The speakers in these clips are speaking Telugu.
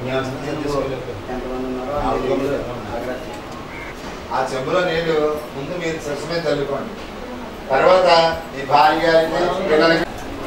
ఎంతమంది ఉన్నారో ఆ అన్ని ఊర్లో నీళ్ళు అగరత్తి. ఆ చెంబులో నీళ్లు ముందు మీరు సరస్సు మీద చల్లుకోండి తర్వాత మీ భార్య గారికి పిల్లలకి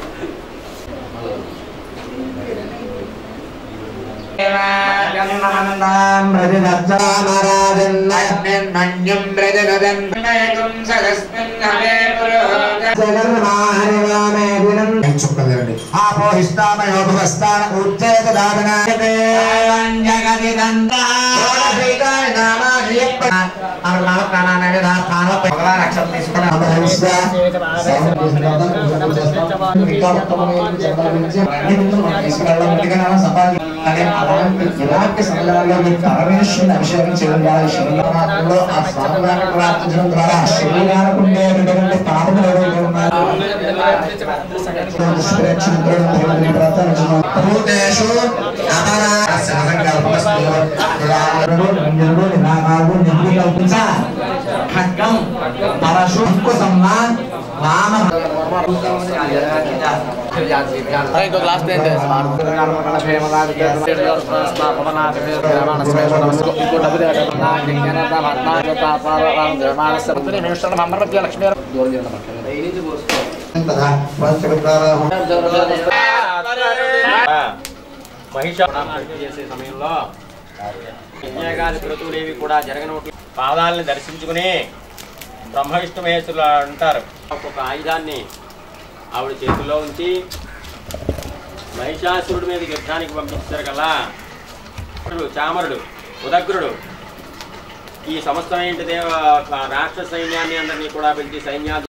అభిషేకం చేయడం ద్వారా శరీరంలో ఆ స్వామివారిని ప్రార్థించడం ద్వారా శరీరానికి ఉండేటటువంటి పాపములు ఏవైతే ఉన్నాయో భూతేషు ఖడ్గం పరశు అంకుశంన వామ ఇంకో గ్లాస్ తేండి ఇంకో డబ్బు లక్ష్మీ దయచేసి పోసుకో. మహిషాసురుడు చేసే సమయంలో యజ్ఞాగాది క్రతువులేవి కూడా జరగనట్టు పాదాలని దర్శించుకుని బ్రహ్మ విష్ణు మహేశ్వరులు అంటారు ఒక్కొక్క ఆయుధాన్ని ఆవిడ చేతుల్లో ఉంచి మహిషాసురుడి మీదకి యుద్ధానికి పంపించారు కదా చామరుడు ఉదగ్రుడు ఈ సమస్తమైన దేవ రాక్షస సైన్యాన్ని అందరినీ కూడా పిలిచి సైన్యాలు